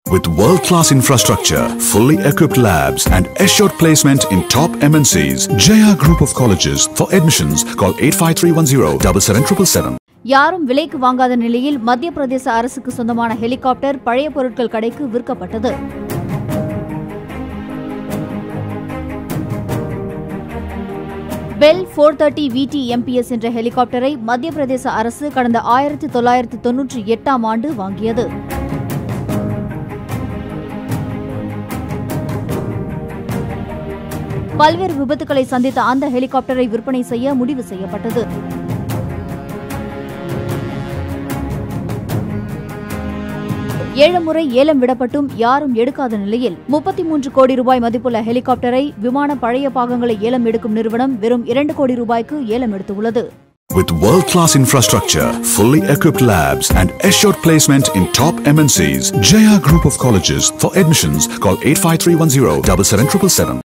With world-class infrastructure, fully equipped labs and assured placement in top MNCs, Jaya Group of Colleges. For admissions, call 85310 77777. யாரும் விலைக்கு வாங்காத நிலையில் மத்திய பிரதேச அரசுக்கு சொந்தமான ஹெலிகாப்டர் பழைய பொருட்கள் கடைக்கு விற்கப்பட்டது Bell four thirty VT MBS என்ற ஹெலிகாப்டரை மத்திய பிரதேச அரசு கடந்த ஆயிரத்தி தொள்ளாயிரத்தி தொன்னூற்றி எட்டாம் ஆண்டு வாங்கியது பல்வேறு விபத்துக்களை சந்தித்த அந்த ஹெலிகாப்டரை விற்பனை செய்ய முடிவு செய்யப்பட்டது ஏழு முறை ஏலம் விடப்பட்டும் யாரும் எடுக்காத நிலையில் முப்பத்தி மூன்று கோடி ரூபாய் மதிப்புள்ள ஹெலிகாப்டரை விமான பழைய பாகங்களை ஏலம் எடுக்கும் நிறுவனம் வெறும் இரண்டு கோடி ரூபாய்க்கு ஏலம் எடுத்துள்ளது With world-class infrastructure, fully equipped labs and assured placement in top MNCs, Jaya Group of Colleges. For admissions, call 85310 77777.